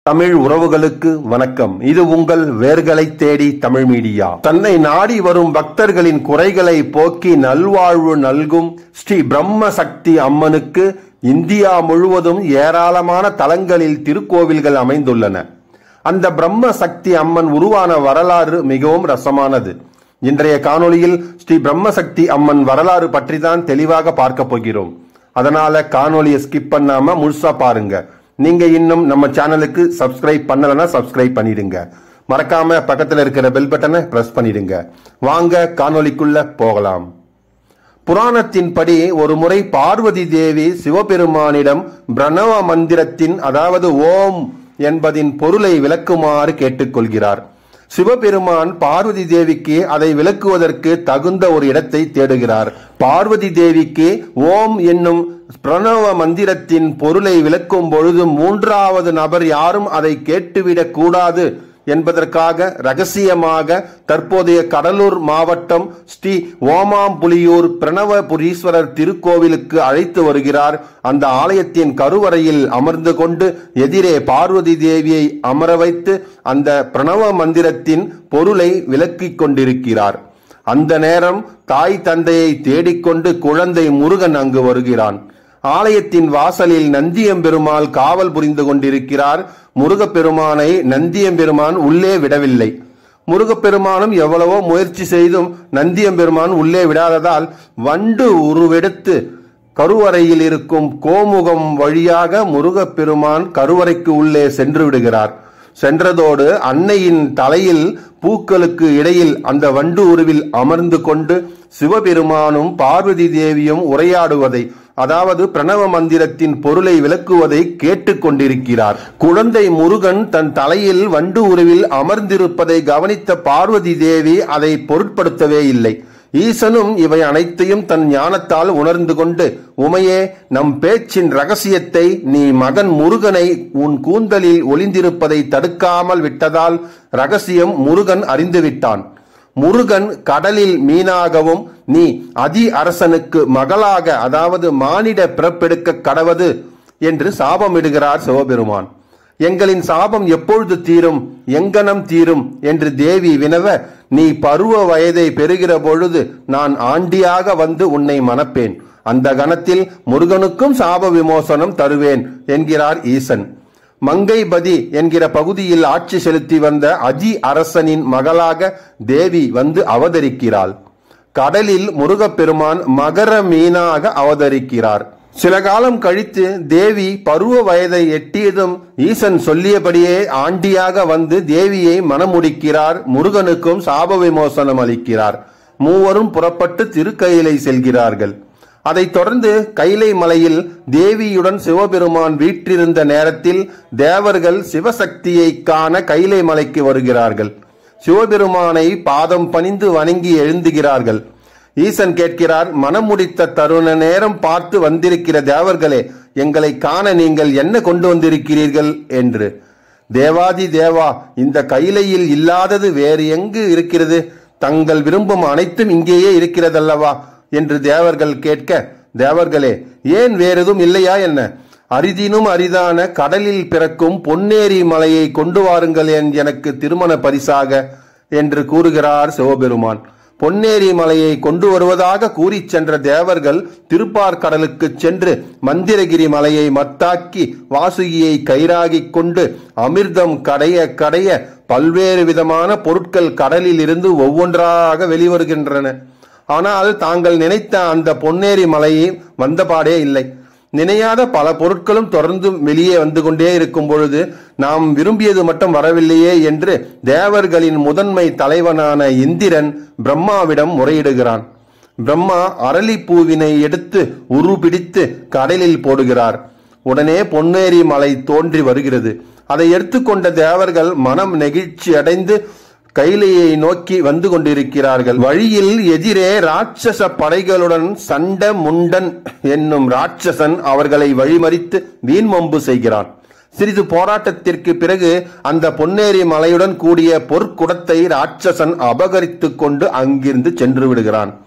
தமிழ் உறவுகளுக்கு வணக்கம் இது உங்கள் வேர்களை தேடி தமிழ் மீடியா தன்னை நாடி வரும் பக்தர்களின் குறைகளை போக்கி நல்வாழ்வு நல்கும் ஸ்ரீ பிரம்ம சக்தி அம்மனுக்கு இந்தியா முழுவதும் ஏராளமான தலங்களில் திருக்கோவில்கள் அமைந்துள்ளன அந்த பிரம்ம சக்தி அம்மன் உருவான வரலாறு மிகவும் ரசமானது இன்றைய காணொளியில் ஸ்ரீ பிரம்ம சக்தி அம்மன் வரலாறு பற்றி தான் தெளிவாக பார்க்க போகிறோம் அதனால காணொளியை ஸ்கிப் பண்ணாம முழுசா பாருங்க நீங்க இன்னும் நம்ம சேனலுக்கு சப்ஸ்கிரைப் பண்ணலன்னா சப்ஸ்கிரைப் பண்ணிடுங்க மறக்காம பக்கத்துல இருக்கிற பெல் பட்டனை பிரஸ் பண்ணிடுங்க வாங்க காணொளிக்குள்ள போகலாம் புராணத்தின்படி ஒரு முறை பார்வதி தேவி சிவபெருமானிடம் பிரணவ மந்திரத்தின் அதாவது ஓம் என்பதின் பொருளை விளக்குமாறு கேட்டுக்கொள்கிறார் சிவபெருமான் பார்வதி தேவிக்கு அதை விளக்குவதற்கு தகுந்த ஒரு இடத்தை தேடுகிறார் பார்வதி தேவிக்கு ஓம் என்னும் பிரணவ மந்திரத்தின் பொருளை விளக்கும் பொழுது மூன்றாவது நபர் யாரும் அதை கேட்டுவிடக் கூடாது என்பதற்காக ரகசியமாக தற்போதைய கடலூர் மாவட்டம் ஸ்ரீ ஓமாம்புலியூர் பிரணவபுரீஸ்வரர் திருக்கோவிலுக்கு அழைத்து வருகிறார் அந்த ஆலயத்தின் கருவறையில் அமர்ந்து கொண்டு எதிரே பார்வதி தேவியை அமர வைத்து அந்த பிரணவ மந்திரத்தின் பொருளை விளக்கிக் கொண்டிருக்கிறார் அந்த நேரம் தாய் தந்தையை தேடிக்கொண்டு குழந்தை முருகன் அங்கு வருகிறான் ஆலயத்தின் வாசலில் நந்தியம்பெருமாள் காவல் புரிந்து கொண்டிருக்கிறார் முருகப்பெருமானை நந்தியம்பெருமான் உள்ளே விடவில்லை முருகப்பெருமானும் எவ்வளவோ முயற்சி செய்தும் நந்தியம்பெருமான் உள்ளே விடாததால் வண்டு உருவெடுத்து கருவறையில் இருக்கும் கோமுகம் வழியாக முருகப்பெருமான் கருவறைக்கு உள்ளே சென்று விடுகிறார் சென்றதோடு அன்னையின் தலையில் பூக்களுக்கு இடையில் அந்த வண்டு உருவில் அமர்ந்து கொண்டு சிவபெருமானும் பார்வதி தேவியும் உரையாடுவதை அதாவது பிரணவ மந்திரத்தின் பொருளை விளக்குவதை கேட்டுக்கொண்டிருக்கிறார் குழந்தை முருகன் தன் தலையில் வண்டு உருவில் அமர்ந்திருப்பதை கவனித்த பார்வதி தேவி அதை பொருட்படுத்தவே இல்லை ஈசனும் இவை அனைத்தையும் தன் ஞானத்தால் உணர்ந்து கொண்டு உமையே நம் பேச்சின் ரகசியத்தை நீ மகன் முருகனை உன் கூந்தலில் ஒளிந்திருப்பதை தடுக்காமல் விட்டதால் ரகசியம் முருகன் அறிந்துவிட்டான் முருகன் கடலில் மீனாகவும் நீ அதி அரசனுக்கு மகளாக அதாவது மானிட பிறப்பெடுக்க கடவது என்று சாபமிடுகிறார் சிவபெருமான் எங்களின் சாபம் எப்பொழுது தீரும் எங்கனம் தீரும் என்று தேவி வினவ நீ பருவ வயதை பெறுகிற பொழுது நான் ஆண்டியாக வந்து உன்னை மணப்பேன் அந்த கணத்தில் முருகனுக்கும் சாப விமோசனம் தருவேன் என்கிறார் ஈசன் மங்கைபதி என்கிற பகுதியில் ஆட்சி செலுத்தி வந்த அஜி அரசனின் மகளாக தேவி வந்து அவதரிக்கிறாள் கடலில் முருகப்பெருமான் மகர மீனாக அவதரிக்கிறார் சில காலம் கழித்து தேவி பருவ வயதை எட்டியதும் ஈசன் சொல்லியபடியே ஆண்டியாக வந்து தேவியை மணமுடிக்கிறார் முருகனுக்கும் சாப விமோசனம் அளிக்கிறார் மூவரும் புறப்பட்டு திருக்கயிலை செல்கிறார்கள் அதைத் தொடர்ந்து கைலை மலையில் தேவியுடன் சிவபெருமான் வீற்றிருந்த நேரத்தில் தேவர்கள் சிவசக்தியை காண கைலை மலைக்கு வருகிறார்கள் சிவபெருமானை பாதம் பணிந்து வணங்கி எழுந்துகிறார்கள் ஈசன் கேட்கிறார் மனம் முடித்த தருண நேரம் பார்த்து வந்திருக்கிற தேவர்களே எங்களை காண நீங்கள் என்ன கொண்டு வந்திருக்கிறீர்கள் என்று தேவாதி தேவா இந்த கைலையில் இல்லாதது வேறு எங்கு இருக்கிறது தங்கள் விரும்பும் அனைத்தும் இங்கேயே இருக்கிறதல்லவா என்று தேவர்கள் கேட்க தேவர்களே ஏன் வேறெதும் இல்லையா என்ன அரிதினும் அரிதான கடலில் பிறக்கும் பொன்னேரி மலையை கொண்டு வாருங்கள் என் எனக்கு திருமண பரிசாக என்று கூறுகிறார் சிவபெருமான் பொன்னேரி மலையை கொண்டு வருவதாக கூறி சென்ற தேவர்கள் திருப்பார்கடலுக்கு சென்று மந்திரகிரி மலையை மத்தாக்கி வாசுகியை கைராகிக் கொண்டு அமிர்தம் கடைய கடைய பல்வேறு விதமான பொருட்கள் கடலில் இருந்து ஒவ்வொன்றாக வெளிவருகின்றன ஆனால் தாங்கள் நினைத்த அந்த பொன்னேரி மலையை வந்தபாடே இல்லை நினையாத பல பொருட்களும் தொடர்ந்து வெளியே வந்து கொண்டே இருக்கும் பொழுது நாம் விரும்பியது மட்டும் வரவில்லையே என்று தேவர்களின் முதன்மை தலைவனான இந்திரன் பிரம்மாவிடம் முறையிடுகிறான் பிரம்மா அரளிப்பூவினை எடுத்து உரு பிடித்து கடலில் போடுகிறார் உடனே பொன்னேரி மலை தோன்றி வருகிறது அதை எடுத்துக்கொண்ட தேவர்கள் மனம் நெகிழ்ச்சி அடைந்து கைலையை நோக்கி வந்து கொண்டிருக்கிறார்கள் வழியில் எதிரே ராட்சச படைகளுடன் சண்ட முண்டன் என்னும் ராட்சசன் அவர்களை வழிமறித்து வீண்மம்பு செய்கிறான் சிறிது போராட்டத்திற்கு பிறகு அந்த பொன்னேரி மலையுடன் கூடிய பொற்குடத்தை ராட்சசன் அபகரித்துக் கொண்டு அங்கிருந்து சென்று விடுகிறான்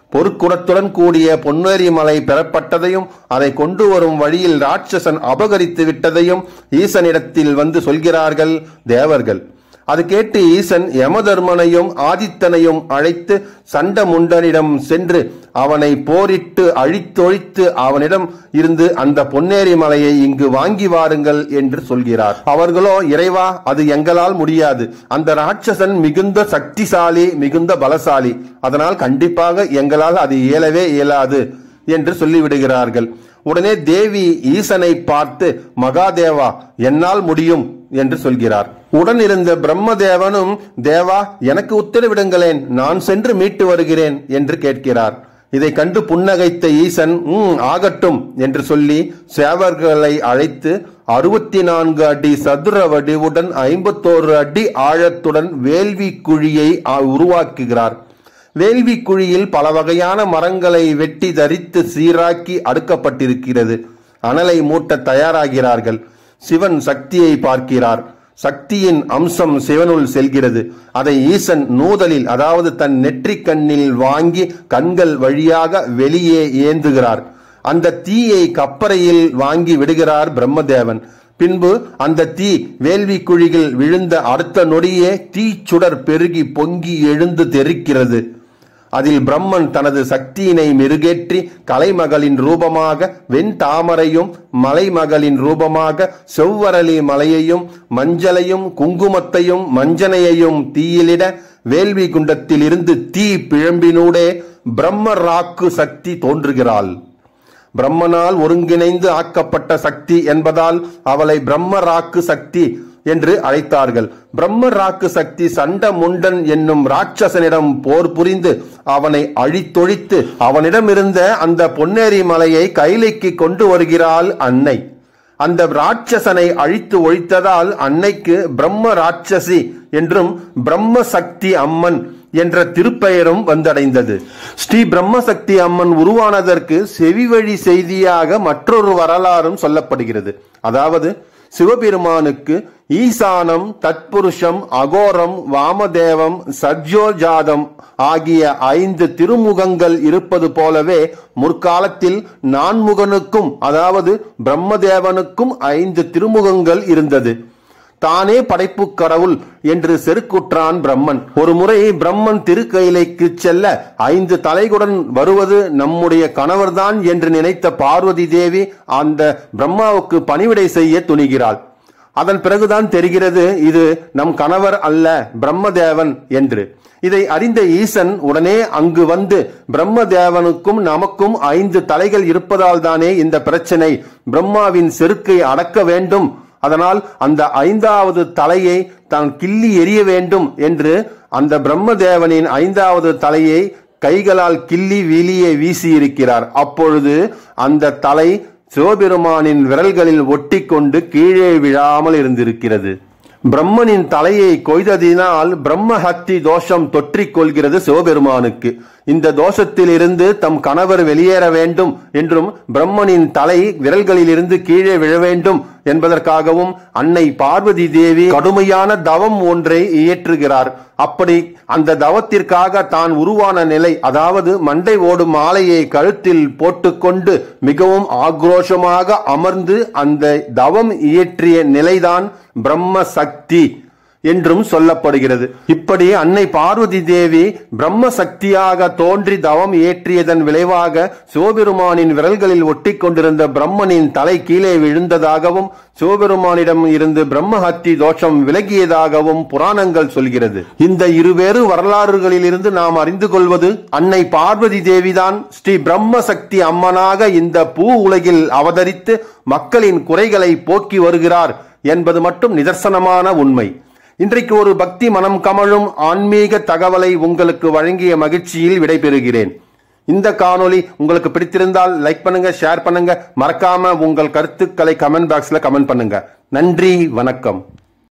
பொற்குடத்துடன் கூடிய பொன்னேரி மலை பெறப்பட்டதையும் அதை கொண்டு வரும் வழியில் ராட்சசன் அபகரித்து விட்டதையும் ஈசனிடத்தில் வந்து சொல்கிறார்கள் தேவர்கள் அது கேட்டு ஈசன் யமதர்மனையும் ஆதித்தனையும் அழைத்து சண்டமுண்டனிடம் சென்று அவனை போரிட்டு அழித்தொழித்து அவனிடம் இருந்து அந்த பொன்னேரி மலையை இங்கு வாங்கி வாருங்கள் என்று சொல்கிறார் அவர்களோ இறைவா அது எங்களால் முடியாது அந்த ராட்சசன் மிகுந்த சக்திசாலி மிகுந்த பலசாலி அதனால் கண்டிப்பாக எங்களால் அது இயலவே இயலாது என்று சொல்லிவிடுகிறார்கள் உடனே தேவி ஈசனை பார்த்து மகாதேவா என்னால் முடியும் என்று சொல்கிறார் உடன் இருந்த பிரம்மதேவனும் தேவா எனக்கு உத்தரவிடுங்களேன் நான் சென்று மீட்டு வருகிறேன் என்று கேட்கிறார் இதை கண்டு புன்னகைத்த ஈசன் ம் ஆகட்டும் என்று சொல்லி சேவர்களை அழைத்து அறுபத்தி நான்கு அடி சதுர வடிவுடன் ஐம்பத்தோரு அடி ஆழத்துடன் வேள்வி குழியை ஆ- உருவாக்குகிறார் வேள்வி குழியில் பல வகையான மரங்களை வெட்டி தரித்து சீராக்கி அடுக்கப்பட்டிருக்கிறது அனலை மூட்ட தயாராகிறார்கள் சிவன் சக்தியை பார்க்கிறார் சக்தியின் அம்சம் சிவனுள் செல்கிறது அதை ஈசன் நூதலில் அதாவது தன் நெற்றிக் கண்ணில் வாங்கி கண்கள் வழியாக வெளியே ஏந்துகிறார் அந்த தீயை கப்பறையில் வாங்கி விடுகிறார் பிரம்மதேவன் பின்பு அந்த தீ வேள்வி குழியில் விழுந்த அடுத்த நொடியே தீச்சுடர் பெருகி பொங்கி எழுந்து தெரிக்கிறது அதில் பிரம்மன் தனது சக்தியினை மெருகேற்றி கலைமகளின் ரூபமாக வெண்தாமரையும் மலைமகளின் ரூபமாக செவ்வரளி மலையையும் மஞ்சளையும் குங்குமத்தையும் மஞ்சனையையும் தீயிலிட வேள்வி குண்டத்தில் இருந்து தீ பிழம்பினூடே பிரம்ம ராக்கு சக்தி தோன்றுகிறாள் பிரம்மனால் ஒருங்கிணைந்து ஆக்கப்பட்ட சக்தி என்பதால் அவளை பிரம்ம ராக்கு சக்தி என்று அழைத்தார்கள் பிரம்ம ராக்கு சக்தி சண்ட முண்டன் என்னும் ராட்சசனிடம் போர் புரிந்து அவனை அழித்தொழித்து அவனிடமிருந்த அந்த பொன்னேரி மலையை கைலைக்கு கொண்டு வருகிறாள் அன்னை அந்த ராட்சசனை அழித்து ஒழித்ததால் அன்னைக்கு பிரம்ம ராட்சசி என்றும் பிரம்ம சக்தி அம்மன் என்ற திருப்பெயரும் வந்தடைந்தது ஸ்ரீ பிரம்மசக்தி அம்மன் உருவானதற்கு செவிவழி செய்தியாக மற்றொரு வரலாறும் சொல்லப்படுகிறது அதாவது சிவபெருமானுக்கு ஈசானம் தத்புருஷம் அகோரம் வாமதேவம் சஜ்ஜோஜாதம் ஆகிய ஐந்து திருமுகங்கள் இருப்பது போலவே முற்காலத்தில் நான்முகனுக்கும் அதாவது பிரம்மதேவனுக்கும் ஐந்து திருமுகங்கள் இருந்தது தானே படைப்பு கடவுள் என்று செருக்குற்றான் பிரம்மன் ஒரு முறை பிரம்மன் திருக்கைலைக்கு செல்ல ஐந்து தலைகளுடன் வருவது நம்முடைய கணவர்தான் என்று நினைத்த பார்வதி தேவி அந்த பிரம்மாவுக்கு பணிவிடை செய்ய துணிகிறாள் அதன் பிறகுதான் தெரிகிறது இது நம் கணவர் அல்ல பிரம்மதேவன் என்று இதை அறிந்த ஈசன் உடனே அங்கு வந்து பிரம்மதேவனுக்கும் நமக்கும் ஐந்து தலைகள் இருப்பதால் தானே இந்த பிரச்சனை பிரம்மாவின் செருக்கை அடக்க வேண்டும் அதனால் அந்த ஐந்தாவது தலையை தான் கிள்ளி எறிய வேண்டும் என்று அந்த பிரம்மதேவனின் ஐந்தாவது தலையை கைகளால் கிள்ளி வெளியே வீசியிருக்கிறார் அப்பொழுது அந்த தலை சிவபெருமானின் விரல்களில் ஒட்டிக்கொண்டு கீழே விழாமல் இருந்திருக்கிறது பிரம்மனின் தலையை கொய்ததினால் பிரம்மஹத்தி தோஷம் தொற்றிக் கொள்கிறது சிவபெருமானுக்கு இந்த தோஷத்திலிருந்து தம் கணவர் வெளியேற வேண்டும் என்றும் பிரம்மனின் தலை விரல்களிலிருந்து கீழே விழ வேண்டும் என்பதற்காகவும் அன்னை பார்வதி தேவி கடுமையான தவம் ஒன்றை இயற்றுகிறார் அப்படி அந்த தவத்திற்காக தான் உருவான நிலை அதாவது மண்டை ஓடும் மாலையை கழுத்தில் போட்டுக்கொண்டு மிகவும் ஆக்ரோஷமாக அமர்ந்து அந்த தவம் இயற்றிய நிலைதான் பிரம்ம சக்தி என்றும் சொல்லப்படுகிறது இப்படி அன்னை பார்வதி தேவி பிரம்ம சக்தியாக தோன்றி தவம் இயற்றியதன் விளைவாக சிவபெருமானின் விரல்களில் ஒட்டி கொண்டிருந்த பிரம்மனின் தலை கீழே விழுந்ததாகவும் சிவபெருமானிடம் இருந்து பிரம்மஹத்தி தோஷம் விலகியதாகவும் புராணங்கள் சொல்கிறது இந்த இருவேறு வரலாறுகளில் இருந்து நாம் அறிந்து கொள்வது அன்னை பார்வதி தேவிதான் ஸ்ரீ பிரம்ம சக்தி அம்மனாக இந்த பூ உலகில் அவதரித்து மக்களின் குறைகளை போக்கி வருகிறார் என்பது மட்டும் நிதர்சனமான உண்மை இன்றைக்கு ஒரு பக்தி மனம் கமழும் ஆன்மீக தகவலை உங்களுக்கு வழங்கிய மகிழ்ச்சியில் விடைபெறுகிறேன் இந்த காணொளி உங்களுக்கு பிடித்திருந்தால் லைக் பண்ணுங்க ஷேர் பண்ணுங்க மறக்காம உங்கள் கருத்துக்களை கமெண்ட் பாக்ஸ்ல கமெண்ட் பண்ணுங்க நன்றி வணக்கம்